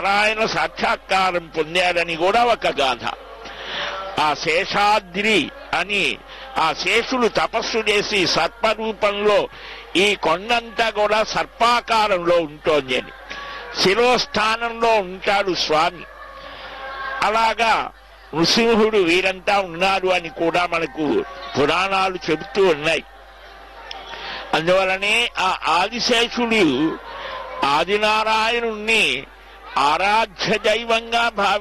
నారాయణ సాక్షాత్కారం పొందాడని కూడా ఒక గాథ ఆ శేషాద్రి అని ఆ శేషులు తపస్సు చేసి సర్పరూపంలో ఈ కొండంతా కూడా సర్పాకారంలో ఉంటోంది అని శిరోస్థానంలో ఉంటాడు స్వామి అలాగా నృసింహుడు వీరంతా ఉన్నారు అని కూడా మనకు పురాణాలు చెబుతూ ఉన్నాయి అందువలనే ఆ ఆదిశేషుడు ఆదినారాయణుణ్ణి ఆరాధ్య దైవంగా భావి